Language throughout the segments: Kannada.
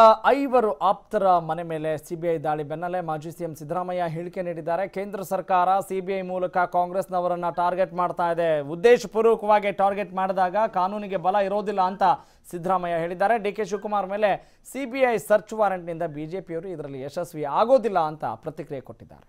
ಐವರು ಆಪ್ತರ ಮನೆ ಮೇಲೆ ಸಿಬಿಐ ದಾಳಿ ಬೆನ್ನಲ್ಲೇ ಮಾಜಿ ಸಿಎಂ ಸಿದ್ದರಾಮಯ್ಯ ಹೇಳಿಕೆ ನೀಡಿದ್ದಾರೆ ಕೇಂದ್ರ ಸರ್ಕಾರ ಸಿಬಿಐ ಮೂಲಕ ಕಾಂಗ್ರೆಸ್ನವರನ್ನ ಟಾರ್ಗೆಟ್ ಮಾಡ್ತಾ ಇದೆ ಉದ್ದೇಶಪೂರ್ವಕವಾಗಿ ಟಾರ್ಗೆಟ್ ಮಾಡಿದಾಗ ಕಾನೂನಿಗೆ ಬಲ ಇರೋದಿಲ್ಲ ಅಂತ ಸಿದ್ದರಾಮಯ್ಯ ಹೇಳಿದ್ದಾರೆ ಡಿ ಕೆ ಶಿವಕುಮಾರ್ ಮೇಲೆ ಸಿಬಿಐ ಸರ್ಚ್ ವಾರೆಂಟ್ನಿಂದ ಬಿಜೆಪಿಯವರು ಇದರಲ್ಲಿ ಯಶಸ್ವಿ ಆಗೋದಿಲ್ಲ ಅಂತ ಪ್ರತಿಕ್ರಿಯೆ ಕೊಟ್ಟಿದ್ದಾರೆ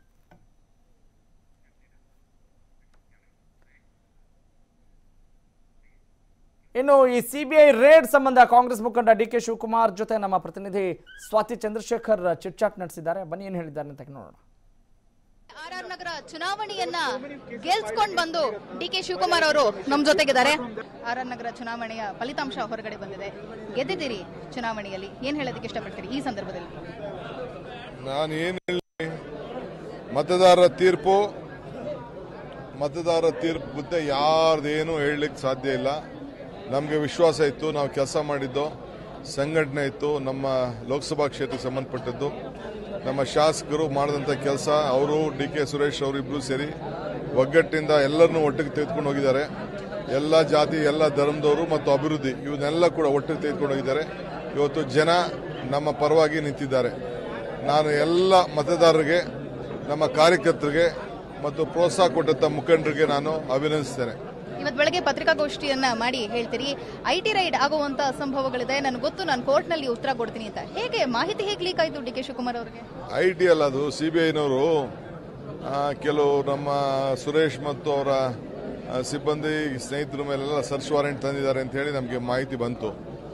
ಇನ್ನು ಈ ಸಿಬಿಐ ರೇಡ್ ಸಂಬಂಧ ಕಾಂಗ್ರೆಸ್ ಮುಖಂಡ ಡಿ ಕೆ ಶಿವಕುಮಾರ್ ಜೊತೆ ನಮ್ಮ ಪ್ರತಿನಿಧಿ ಸ್ವಾತಿ ಚಂದ್ರಶೇಖರ್ ಚಿಟ್ಚಾಟ್ ನಡೆಸಿದ್ದಾರೆ ಬನ್ನಿ ಏನು ಹೇಳಿದ್ದಾರೆ ಅಂತ ನೋಡೋಣ ಆರ್ ಆರ್ ನಗರ ಚುನಾವಣೆಯನ್ನ ಗೆಲ್ಸ್ಕೊಂಡ್ ಬಂದು ಡಿ ಕೆ ಶಿವಕುಮಾರ್ ಅವರು ನಮ್ ಜೊತೆಗಿದ್ದಾರೆ ಆರ್ ಆರ್ ನಗರ ಚುನಾವಣೆಯ ಫಲಿತಾಂಶ ಹೊರಗಡೆ ಬಂದಿದೆ ಗೆದ್ದಿದ್ದೀರಿ ಚುನಾವಣೆಯಲ್ಲಿ ಏನ್ ಹೇಳೋದಕ್ಕೆ ಇಷ್ಟಪಡ್ತೀರಿ ಈ ಸಂದರ್ಭದಲ್ಲಿ ನಾನು ಏನು ಹೇಳಿ ಮತದಾರರ ತೀರ್ಪು ಮತದಾರರ ತೀರ್ಪು ಬಗ್ಗೆ ಯಾರ್ದೇನು ಹೇಳಲಿಕ್ಕೆ ಸಾಧ್ಯ ಇಲ್ಲ ನಮಗೆ ವಿಶ್ವಾಸ ಇತ್ತು ನಾವು ಕೆಲಸ ಮಾಡಿದ್ದು ಸಂಘಟನೆ ಇತ್ತು ನಮ್ಮ ಲೋಕಸಭಾ ಕ್ಷೇತ್ರಕ್ಕೆ ಸಂಬಂಧಪಟ್ಟದ್ದು ನಮ್ಮ ಶಾಸಕರು ಮಾಡಿದಂಥ ಕೆಲಸ ಅವರು ಡಿ ಕೆ ಸುರೇಶ್ ಅವರಿಬ್ಬರು ಸೇರಿ ಒಗ್ಗಟ್ಟಿನಿಂದ ಎಲ್ಲರನ್ನೂ ಒಟ್ಟಿಗೆ ತೆಗೆದುಕೊಂಡು ಹೋಗಿದ್ದಾರೆ ಎಲ್ಲ ಜಾತಿ ಎಲ್ಲ ಧರ್ಮದವರು ಮತ್ತು ಅಭಿವೃದ್ಧಿ ಇವನ್ನೆಲ್ಲ ಕೂಡ ಒಟ್ಟಿಗೆ ತೆಗೆದುಕೊಂಡು ಹೋಗಿದ್ದಾರೆ ಇವತ್ತು ಜನ ನಮ್ಮ ಪರವಾಗಿ ನಿಂತಿದ್ದಾರೆ ನಾನು ಎಲ್ಲ ಮತದಾರರಿಗೆ ನಮ್ಮ ಕಾರ್ಯಕರ್ತರಿಗೆ ಮತ್ತು ಪ್ರೋತ್ಸಾಹ ಕೊಟ್ಟಂತ ಮುಖಂಡರಿಗೆ ನಾನು ಅಭಿನಂದಿಸ್ತೇನೆ ಇವತ್ ಬೆಳಗ್ಗೆ ಪತ್ರಿಕಾಗೋಷ್ಠಿಯನ್ನ ಮಾಡಿ ಹೇಳ್ತೀರಿ ಐ ಟಿ ರೈಡ್ ಆಗುವಂತ ಸಂಭವಗಳಿದೆ ನನಗೆ ಗೊತ್ತು ನಾನು ಕೋರ್ಟ್ ನಲ್ಲಿ ಉತ್ತರ ಕೊಡ್ತೀನಿ ಅಂತ ಹೇಗೆ ಮಾಹಿತಿ ಹೇಗೆ ಲೀಕ್ ಆಯ್ತು ಡಿ ಕೆ ಶಿವಕುಮಾರ್ ಅವರಿಗೆ ಐ ಟಿ ಅಲ್ಲ ಅದು ಸಿ ಬಿ ಐನವರು ಕೆಲವು ನಮ್ಮ ಸುರೇಶ್ ಮತ್ತು ಅವರ ಆ, ಸಿಬ್ಬಂದಿ ಸ್ನೇಹಿತರ ಮೇಲೆಲ್ಲ ಸರ್ಚ್ ವಾರೆಂಟ್ ತಂದಿದ್ದಾರೆ ಅಂತ ಹೇಳಿ ನಮಗೆ ಮಾಹಿತಿ ಬಂತು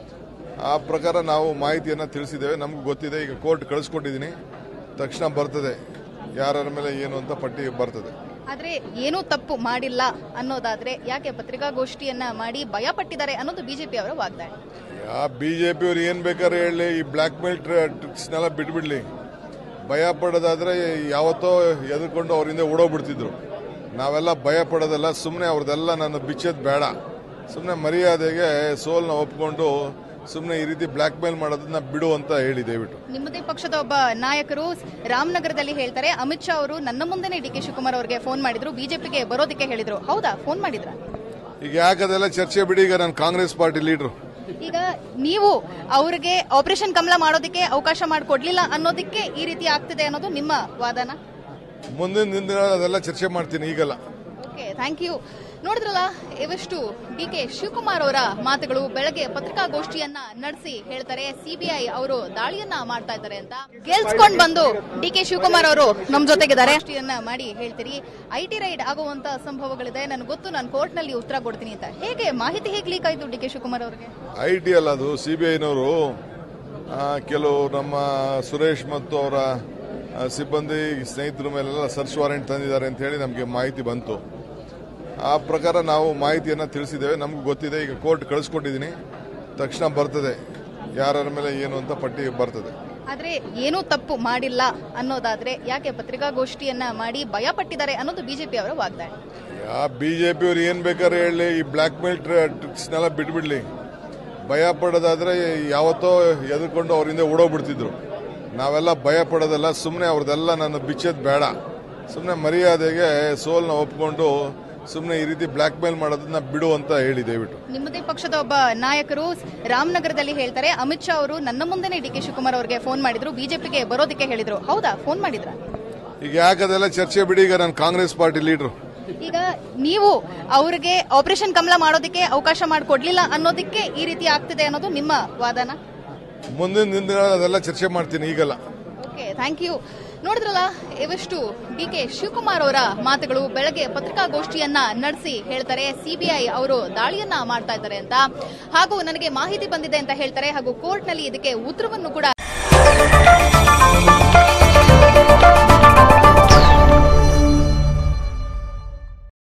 ಆ ಪ್ರಕಾರ ನಾವು ಮಾಹಿತಿಯನ್ನು ತಿಳಿಸಿದ್ದೇವೆ ನಮ್ಗೆ ಗೊತ್ತಿದೆ ಈಗ ಕೋರ್ಟ್ ಕಳಿಸ್ಕೊಟ್ಟಿದ್ದೀನಿ ತಕ್ಷಣ ಬರ್ತದೆ ಯಾರ ಮೇಲೆ ಏನು ಅಂತ ಪಟ್ಟಿ ಬರ್ತದೆ ಆದ್ರೆ ಏನೂ ತಪ್ಪು ಮಾಡಿಲ್ಲ ಅನ್ನೋದಾದ್ರೆ ಯಾಕೆ ಪತ್ರಿಕಾಗೋಷ್ಠಿಯನ್ನ ಮಾಡಿ ಭಯ ಪಟ್ಟಿದ್ದಾರೆ ಅನ್ನೋದು ಬಿಜೆಪಿ ಅವರ ವಾಗ್ದಾಳಿ ಯಾ ಬಿಜೆಪಿ ಅವ್ರು ಏನ್ ಬೇಕಾದ್ರೆ ಹೇಳಿ ಈ ಬ್ಲಾಕ್ ಮೇಲ್ ಟ್ರಿಕ್ಸ್ನೆಲ್ಲ ಬಿಟ್ಬಿಡ್ಲಿ ಭಯ ಪಡೋದಾದ್ರೆ ಯಾವತ್ತೋ ಎದ್ಕೊಂಡು ಅವರಿಂದ ಓಡೋಗ್ಬಿಡ್ತಿದ್ರು ನಾವೆಲ್ಲ ಭಯ ಪಡೋದಲ್ಲ ಸುಮ್ಮನೆ ಅವ್ರದ್ದೆಲ್ಲ ನಾನು ಬಿಚ್ಚೋದು ಬೇಡ ಸುಮ್ಮನೆ ಮರ್ಯಾದೆಗೆ ಸೋಲ್ನ ಒಪ್ಕೊಂಡು ಸುಮ್ಮನೆ ಈ ರೀತಿ ಬ್ಲಾಕ್ ಮೇಲ್ ಮಾಡೋದನ್ನ ಬಿಡು ಅಂತ ಹೇಳಿ ದಯವಿಟ್ಟು ನಿಮ್ಮದೇ ಪಕ್ಷದ ಒಬ್ಬ ನಾಯಕರು ರಾಮನಗರದಲ್ಲಿ ಹೇಳ್ತಾರೆ ಅಮಿತ್ ಶಾ ಅವರು ನನ್ನ ಮುಂದೆನೆ ಡಿ ಕೆ ಶಿವಕುಮಾರ್ ಅವರಿಗೆ ಫೋನ್ ಮಾಡಿದ್ರು ಬಿಜೆಪಿಗೆ ಬರೋದಕ್ಕೆ ಹೇಳಿದ್ರು ಹೌದಾ ಫೋನ್ ಮಾಡಿದ್ರ ಈಗ ಯಾಕದೆಲ್ಲ ಚರ್ಚೆ ಬಿಡಿ ಈಗ ನಾನು ಕಾಂಗ್ರೆಸ್ ಪಾರ್ಟಿ ಲೀಡ್ರು ಈಗ ನೀವು ಅವ್ರಿಗೆ ಆಪರೇಷನ್ ಕಮಲ ಮಾಡೋದಕ್ಕೆ ಅವಕಾಶ ಮಾಡಿಕೊಡ್ಲಿಲ್ಲ ಅನ್ನೋದಕ್ಕೆ ಈ ರೀತಿ ಆಗ್ತಿದೆ ಅನ್ನೋದು ನಿಮ್ಮ ವಾದನ ಮುಂದಿನ ದಿನ ಅದೆಲ್ಲ ಚರ್ಚೆ ಮಾಡ್ತೀನಿ ಈಗಲ್ಲ ಓಕೆ ಥ್ಯಾಂಕ್ ಯು ನೋಡಿದ್ರಲ್ಲ ಇವಿಷ್ಟು ಡಿ ಕೆ ಶಿವಕುಮಾರ್ ಅವರ ಮಾತುಗಳು ಬೆಳಗ್ಗೆ ಪತ್ರಿಕಾಗೋಷ್ಠಿಯನ್ನ ನಡೆಸಿ ಹೇಳ್ತಾರೆ ಸಿಬಿಐ ಅವರು ದಾಳಿಯನ್ನ ಮಾಡ್ತಾ ಇದ್ದಾರೆ ಅಂತ ಗೆಲ್ಸ್ಕೊಂಡ್ ಬಂದು ಡಿ ಕೆ ಶಿವಕುಮಾರ್ ಅವರು ನಮ್ ಜೊತೆಗಿದ್ದಾರೆ ಗೋಷ್ಠಿಯನ್ನ ಮಾಡಿ ಹೇಳ್ತೀರಿ ಐ ಟಿ ರೈಡ್ ಆಗುವಂತ ಸಂಭವಗಳಿದೆ ನನಗೆ ಗೊತ್ತು ನಾನು ಕೋರ್ಟ್ ನಲ್ಲಿ ಉತ್ತರ ಕೊಡ್ತೀನಿ ಅಂತ ಹೇಗೆ ಮಾಹಿತಿ ಹೇಗೆ ಲೀಕ್ ಆಯ್ತು ಡಿ ಕೆ ಶಿವಕುಮಾರ್ ಅವರಿಗೆ ಐ ಟಿ ಅಲ್ಲ ಅದು ಸಿ ಬಿ ಐನವರು ಕೆಲವು ನಮ್ಮ ಸುರೇಶ್ ಮತ್ತು ಅವರ ಆ, ಸಿಬ್ಬಂದಿ ಸ್ನೇಹಿತರ ಮೇಲೆಲ್ಲ ಸರ್ಚ್ ವಾರೆಂಟ್ ತಂದಿದ್ದಾರೆ ಅಂತ ಹೇಳಿ ನಮಗೆ ಮಾಹಿತಿ ಬಂತು ಆ ಪ್ರಕಾರ ನಾವು ಮಾಹಿತಿಯನ್ನು ತಿಳಿಸಿದ್ದೇವೆ ನಮ್ಗೆ ಗೊತ್ತಿದೆ ಈಗ ಕೋರ್ಟ್ ಕಳಿಸ್ಕೊಟ್ಟಿದ್ದೀನಿ ತಕ್ಷಣ ಬರ್ತದೆ ಯಾರ ಮೇಲೆ ಏನು ಅಂತ ಪಟ್ಟಿ ಬರ್ತದೆ ಆದ್ರೆ ಏನೂ ತಪ್ಪು ಮಾಡಿಲ್ಲ ಅನ್ನೋದಾದ್ರೆ ಯಾಕೆ ಪತ್ರಿಕಾಗೋಷ್ಠಿಯನ್ನ ಮಾಡಿ ಭಯ ಪಟ್ಟಿದ್ದಾರೆ ಅನ್ನೋದು ಬಿಜೆಪಿ ಅವರ ವಾಗ್ದಾಳಿ ಯಾ ಬಿಜೆಪಿ ಅವ್ರು ಏನ್ ಬೇಕಾದ್ರೆ ಹೇಳಿ ಈ ಬ್ಲಾಕ್ ಮೇಲ್ ಟ್ರಿಕ್ಸ್ನೆಲ್ಲ ಬಿಟ್ಬಿಡ್ಲಿ ಭಯ ಪಡೋದಾದ್ರೆ ಯಾವತ್ತೋ ಎದ್ಕೊಂಡು ಅವರಿಂದ ಓಡೋಗ್ಬಿಡ್ತಿದ್ರು ನಾವೆಲ್ಲ ಭಯ ಪಡೋದಲ್ಲ ಸುಮ್ಮನೆ ಅವ್ರದ್ದೆಲ್ಲ ನಾನು ಬಿಚ್ಚೋದು ಬೇಡ ಸುಮ್ಮನೆ ಮರ್ಯಾದೆಗೆ ಸೋಲ್ನ ಒಪ್ಕೊಂಡು ಸುಮ್ಮನೆ ಈ ರೀತಿ ಬ್ಲಾಕ್ ಮೇಲ್ ಮಾಡೋದನ್ನ ಬಿಡು ಅಂತ ಹೇಳಿ ದಯವಿಟ್ಟು ನಿಮ್ಮದೇ ಪಕ್ಷದ ಒಬ್ಬ ನಾಯಕರು ರಾಮನಗರದಲ್ಲಿ ಹೇಳ್ತಾರೆ ಅಮಿತ್ ಶಾ ಅವರು ನನ್ನ ಮುಂದೆನೆ ಡಿ ಕೆ ಶಿವಕುಮಾರ್ ಅವರಿಗೆ ಫೋನ್ ಮಾಡಿದ್ರು ಬಿಜೆಪಿಗೆ ಬರೋದಕ್ಕೆ ಹೇಳಿದ್ರು ಹೌದಾ ಫೋನ್ ಮಾಡಿದ್ರ ಈಗ ಯಾಕದೆಲ್ಲ ಚರ್ಚೆ ಬಿಡಿ ಈಗ ನಾನು ಕಾಂಗ್ರೆಸ್ ಪಾರ್ಟಿ ಲೀಡ್ರು ಈಗ ನೀವು ಅವ್ರಿಗೆ ಆಪರೇಷನ್ ಕಮಲ ಮಾಡೋದಕ್ಕೆ ಅವಕಾಶ ಮಾಡಿಕೊಡ್ಲಿಲ್ಲ ಅನ್ನೋದಕ್ಕೆ ಈ ರೀತಿ ಆಗ್ತಿದೆ ಅನ್ನೋದು ನಿಮ್ಮ ವಾದನ ಮುಂದಿನ ದಿನ ಅದೆಲ್ಲ ಚರ್ಚೆ ಮಾಡ್ತೀನಿ ಈಗಲ್ಲ ಓಕೆ ಥ್ಯಾಂಕ್ ಯು ನೋಡಿದ್ರಲ್ಲ ಇವಿಷ್ಟು ಡಿ ಕೆ ಶಿವಕುಮಾರ್ ಅವರ ಮಾತುಗಳು ಬೆಳಗ್ಗೆ ಪತ್ರಿಕಾಗೋಷ್ಠಿಯನ್ನ ನಡೆಸಿ ಹೇಳ್ತಾರೆ ಸಿಬಿಐ ಅವರು ದಾಳಿಯನ್ನ ಮಾಡ್ತಾ ಇದ್ದಾರೆ ಅಂತ ಹಾಗೂ ನನಗೆ ಮಾಹಿತಿ ಬಂದಿದೆ ಅಂತ ಹೇಳ್ತಾರೆ ಹಾಗೂ ಕೋರ್ಟ್ ನಲ್ಲಿ ಇದಕ್ಕೆ ಉತ್ತರವನ್ನು ಕೂಡ